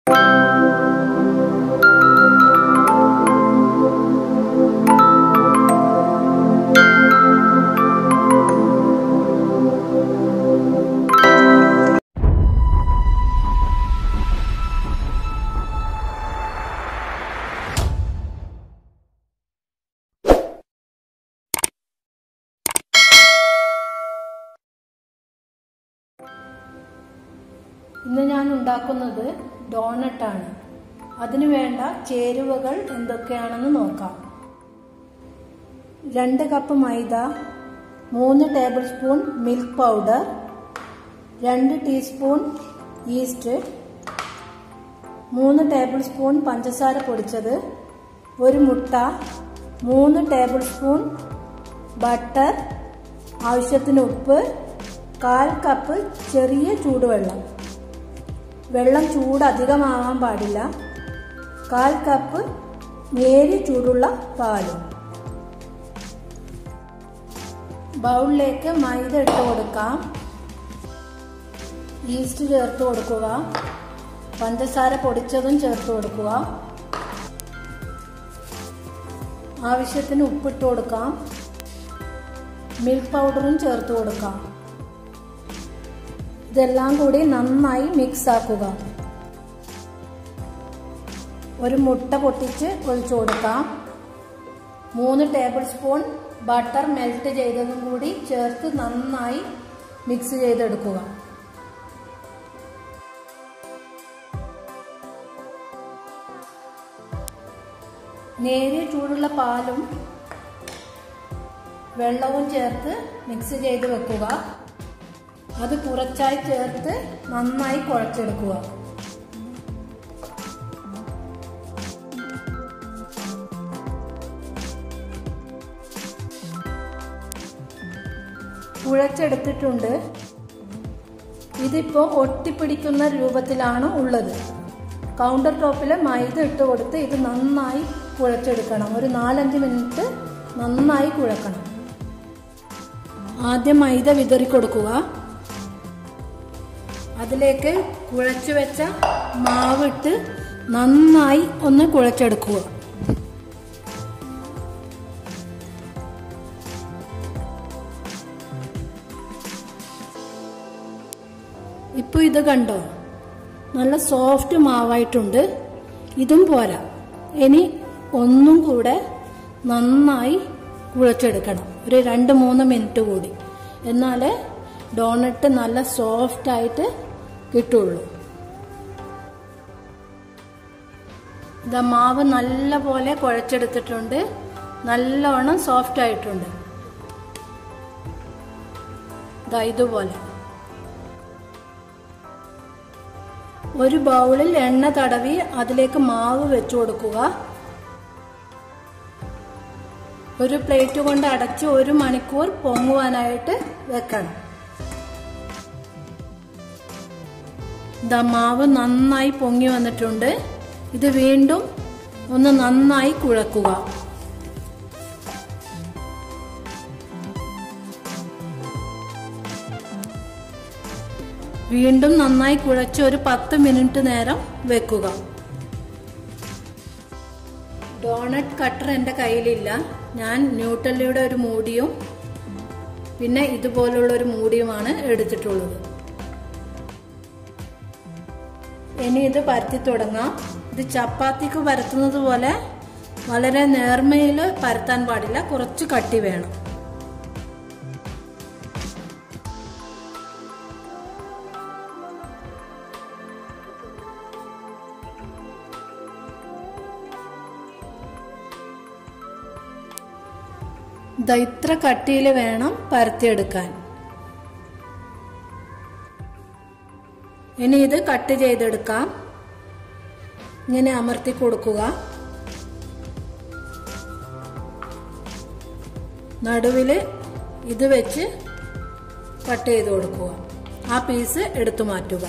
ഇന്ന് ഞാൻ ഉണ്ടാക്കുന്നത് ഡോണട്ടാണ് അതിനു വേണ്ട ചേരുവകൾ എന്തൊക്കെയാണെന്ന് നോക്കാം രണ്ട് കപ്പ് മൈദ മൂന്ന് ടേബിൾ സ്പൂൺ മിൽക്ക് പൗഡർ രണ്ട് ടീസ്പൂൺ ഈസ്റ്റ് മൂന്ന് ടേബിൾ സ്പൂൺ പഞ്ചസാര പൊടിച്ചത് ഒരു മുട്ട മൂന്ന് ടേബിൾ സ്പൂൺ ബട്ടർ ആവശ്യത്തിന് ഉപ്പ് കാൽ കപ്പ് ചെറിയ ചൂടുവെള്ളം വെള്ളം ചൂട് അധികമാവാൻ പാടില്ല കാൽ കപ്പ് നേരി ചൂടുള്ള പാലും ബൗളിലേക്ക് മൈദ ഇട്ട് കൊടുക്കാം ഈസ്റ്റ് ചേർത്ത് കൊടുക്കുക പഞ്ചസാര പൊടിച്ചതും ചേർത്ത് കൊടുക്കുക ആവശ്യത്തിന് ഉപ്പിട്ട് കൊടുക്കാം മിൽക്ക് പൗഡറും ചേർത്ത് കൊടുക്കാം ഇതെല്ലാം കൂടി നന്നായി മിക്സ് ആക്കുക ഒരു മുട്ട പൊട്ടിച്ച് ഒഴിച്ചു കൊടുക്കാം മൂന്ന് ടേബിൾ സ്പൂൺ ബട്ടർ മെൽറ്റ് ചെയ്തതും കൂടി ചേർത്ത് നന്നായി മിക്സ് ചെയ്തെടുക്കുക നേരിയ ചൂടുള്ള പാലും വെള്ളവും ചേർത്ത് മിക്സ് ചെയ്ത് വെക്കുക അത് കുറച്ചായി ചേർത്ത് നന്നായി കുഴച്ചെടുക്കുക കുഴച്ചെടുത്തിട്ടുണ്ട് ഇതിപ്പോൾ ഒട്ടിപ്പിടിക്കുന്ന രൂപത്തിലാണ് ഉള്ളത് കൗണ്ടർ ടോപ്പിൽ മൈദ ഇട്ട് കൊടുത്ത് ഇത് നന്നായി കുഴച്ചെടുക്കണം ഒരു നാലഞ്ച് മിനിറ്റ് നന്നായി കുഴക്കണം ആദ്യം മൈദ വിതറി കൊടുക്കുക അതിലേക്ക് കുഴച്ചു വെച്ച മാവിട്ട് നന്നായി ഒന്ന് കുഴച്ചെടുക്കുക ഇപ്പോൾ ഇത് കണ്ടോ നല്ല സോഫ്റ്റ് മാവായിട്ടുണ്ട് ഇതും പോരാ ഇനി ഒന്നും കൂടെ നന്നായി കുഴച്ചെടുക്കണം ഒരു രണ്ട് മൂന്ന് മിനിറ്റ് കൂടി എന്നാലേ ഡോണട്ട് നല്ല സോഫ്റ്റ് ആയിട്ട് കിട്ടുള്ളൂ ഇതാ മാവ് നല്ല പോലെ കുഴച്ചെടുത്തിട്ടുണ്ട് നല്ലവണ്ണം സോഫ്റ്റ് ആയിട്ടുണ്ട് ഇതാ ഇതുപോലെ ഒരു ബൗളിൽ എണ്ണ തടവി അതിലേക്ക് മാവ് വെച്ചു കൊടുക്കുക ഒരു പ്ലേറ്റ് കൊണ്ട് അടച്ച് ഒരു മണിക്കൂർ പൊങ്ങുവാനായിട്ട് വെക്കണം ഇതാ മാവ് നന്നായി പൊങ്ങി വന്നിട്ടുണ്ട് ഇത് വീണ്ടും ഒന്ന് നന്നായി കുഴക്കുക വീണ്ടും നന്നായി കുഴച്ച് ഒരു പത്ത് മിനിറ്റ് നേരം വെക്കുക ഡോണറ്റ് കട്ടർ എൻ്റെ കയ്യിലില്ല ഞാൻ ന്യൂട്ടല്ലയുടെ ഒരു മൂടിയും പിന്നെ ഇതുപോലുള്ള ഒരു മൂടിയുമാണ് എടുത്തിട്ടുള്ളത് ഇനി ഇത് പരത്തി തുടങ്ങാം ഇത് ചപ്പാത്തിക്ക് പരത്തുന്നത് പോലെ വളരെ നേർമയിൽ പരത്താൻ പാടില്ല കുറച്ച് കട്ടി വേണം ദാ ഇത്ര കട്ടിയിൽ വേണം പരത്തിയെടുക്കാൻ ഇനി ഇത് കട്ട് ചെയ്തെടുക്കാം ഇങ്ങനെ അമർത്തി കൊടുക്കുക നടുവിൽ ഇത് വെച്ച് കട്ട് ചെയ്ത് കൊടുക്കുക ആ പീസ് എടുത്തു മാറ്റുക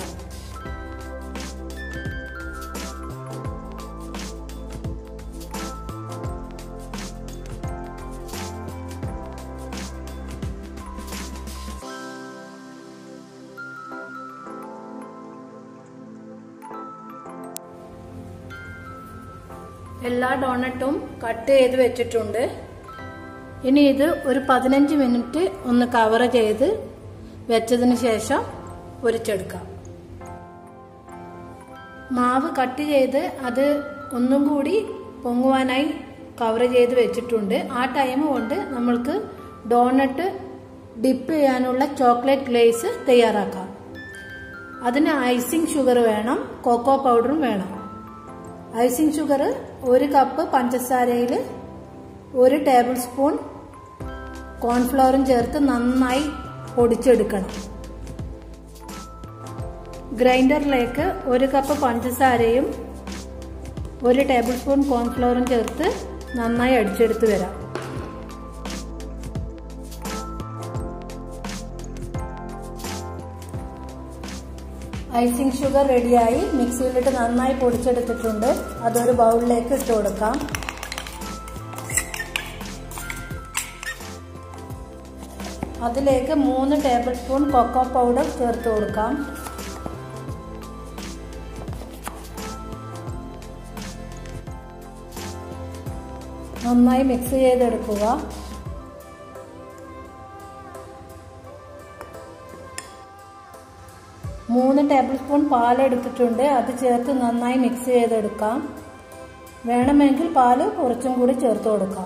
എല്ലാ ഡോണറ്റും കട്ട് ചെയ്ത് വെച്ചിട്ടുണ്ട് ഇനി ഇത് ഒരു പതിനഞ്ച് മിനിറ്റ് ഒന്ന് കവർ ചെയ്ത് വെച്ചതിന് ശേഷം പൊരിച്ചെടുക്കാം മാവ് കട്ട് ചെയ്ത് അത് ഒന്നും കൂടി പൊങ്ങുവാനായി കവർ ചെയ്ത് വെച്ചിട്ടുണ്ട് ആ ടൈം കൊണ്ട് നമ്മൾക്ക് ഡോണട്ട് ഡിപ്പ് ചെയ്യാനുള്ള ചോക്ലേറ്റ് ഗ്ലേസ് തയ്യാറാക്കാം അതിന് ഐസിങ് ഷുഗർ വേണം കോക്കോ പൗഡറും വേണം ഐസിങ് ഷുഗർ ഒരു കപ്പ് പഞ്ചസാരയിൽ ഒരു ടേബിൾ സ്പൂൺ കോൺഫ്ലവറും ചേർത്ത് നന്നായി പൊടിച്ചെടുക്കണം ഗ്രൈൻഡറിലേക്ക് ഒരു കപ്പ് പഞ്ചസാരയും ഒരു ടേബിൾ സ്പൂൺ കോൺഫ്ലവറും ചേർത്ത് നന്നായി അടിച്ചെടുത്ത് വരാം ഐസിങ് ഷുഗർ റെഡിയായി മിക്സിയിലിട്ട് നന്നായി പൊടിച്ചെടുത്തിട്ടുണ്ട് അതൊരു ബൗളിലേക്ക് ഇട്ട് കൊടുക്കാം അതിലേക്ക് മൂന്ന് ടേബിൾ സ്പൂൺ കൊക്കോ പൗഡർ ചേർത്ത് കൊടുക്കാം നന്നായി മിക്സ് ചെയ്തെടുക്കുക മൂന്ന് ടേബിൾ സ്പൂൺ പാലെടുത്തിട്ടുണ്ട് അത് ചേർത്ത് നന്നായി മിക്സ് ചെയ്തെടുക്കാം വേണമെങ്കിൽ പാല് കുറച്ചും കൂടി ചേർത്ത് കൊടുക്കാം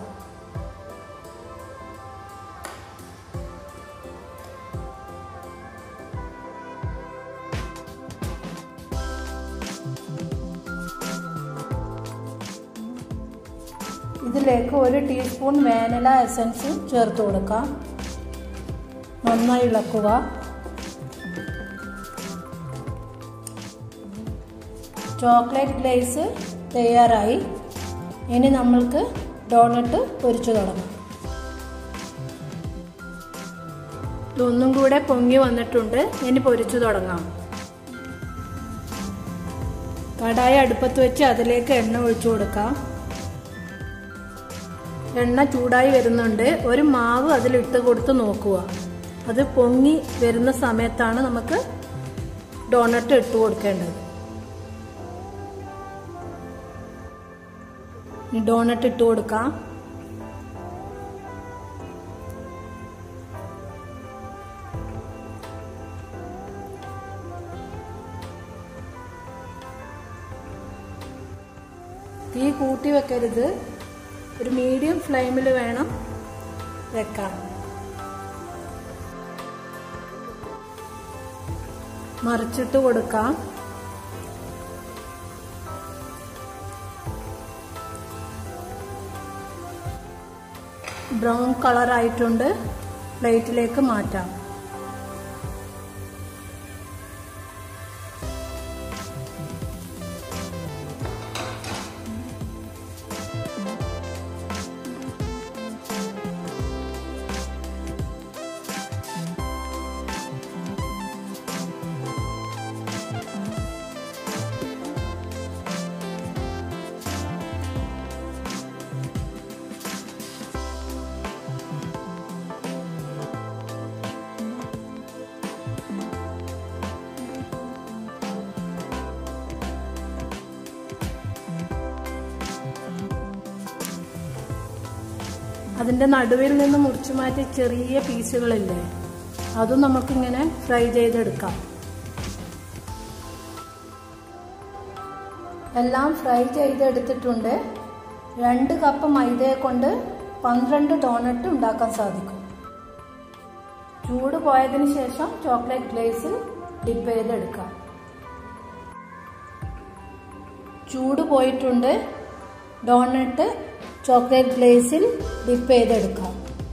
ഇതിലേക്ക് ഒരു ടീസ്പൂൺ വാനില എസൻസ് ചേർത്ത് കൊടുക്കാം നന്നായി ഇളക്കുക ചോക്ലേറ്റ് ഗ്ലേസ് തയ്യാറായി ഇനി നമ്മൾക്ക് ഡോണട്ട് പൊരിച്ചു തുടങ്ങാം ഇതൊന്നും കൂടെ പൊങ്ങി വന്നിട്ടുണ്ട് ഇനി പൊരിച്ചു തുടങ്ങാം കടായി അടുപ്പത്ത് വെച്ച് അതിലേക്ക് എണ്ണ ഒഴിച്ചു കൊടുക്കാം എണ്ണ ചൂടായി വരുന്നുണ്ട് ഒരു മാവ് അതിലിട്ട് കൊടുത്ത് നോക്കുക അത് പൊങ്ങി വരുന്ന സമയത്താണ് നമുക്ക് ഡോണട്ട് ഇട്ട് കൊടുക്കേണ്ടത് ഡോണട്ട് ഇട്ട് കൊടുക്കാം തീ കൂട്ടി വെക്കരുത് ഒരു മീഡിയം ഫ്ലെയിമിൽ വേണം വെക്കാൻ മറിച്ചിട്ട് കൊടുക്കാം ബ്രൗൺ കളർ ആയിട്ടുണ്ട് പ്ലേറ്റിലേക്ക് മാറ്റാം അതിന്റെ നടുവിൽ നിന്ന് മുറിച്ചു മാറ്റിയ ചെറിയ പീസുകളില്ലേ അതും നമുക്കിങ്ങനെ ഫ്രൈ ചെയ്തെടുക്കാം എല്ലാം ഫ്രൈ ചെയ്തെടുത്തിട്ടുണ്ട് രണ്ട് കപ്പ് മൈദയെ കൊണ്ട് പന്ത്രണ്ട് ഡോണറ്റ് ഉണ്ടാക്കാൻ സാധിക്കും ചൂട് പോയതിന് ശേഷം ചോക്ലേറ്റ് ഗ്ലേസിൽ ഡിപ്പ് ചെയ്തെടുക്കാം ചൂട് പോയിട്ടുണ്ട് ഡോണട്ട് ചോക്ലേറ്റ് ഗ്ലേസിൽ ഡിപ്പ് ചെയ്തെടുക്കാം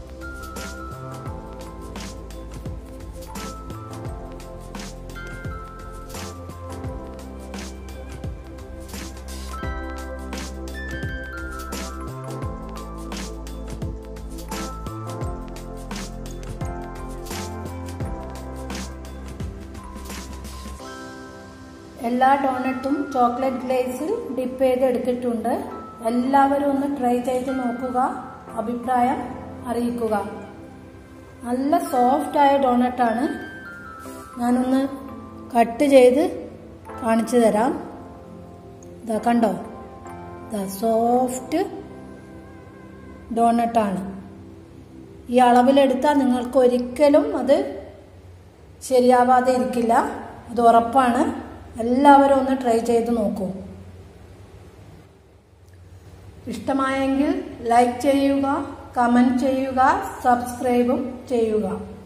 എല്ലാ ഡോണറ്റും ചോക്ലേറ്റ് ഗ്ലേസിൽ ഡിപ്പ് ചെയ്ത് എടുത്തിട്ടുണ്ട് എല്ലാവരും ഒന്ന് ട്രൈ ചെയ്ത് നോക്കുക അഭിപ്രായം അറിയിക്കുക നല്ല സോഫ്റ്റായ ഡോണറ്റാണ് ഞാനൊന്ന് കട്ട് ചെയ്ത് കാണിച്ചു തരാം ഇതാ കണ്ടോ സോഫ്റ്റ് ഡോണട്ടാണ് ഈ അളവിലെടുത്താൽ നിങ്ങൾക്ക് ഒരിക്കലും അത് ശരിയാവാതെ ഇരിക്കില്ല അത് ഉറപ്പാണ് എല്ലാവരും ഒന്ന് ട്രൈ ചെയ്ത് നോക്കൂ ഇഷ്ടമായെങ്കിൽ ലൈക്ക് ചെയ്യുക കമൻറ്റ് ചെയ്യുക സബ്സ്ക്രൈബും ചെയ്യുക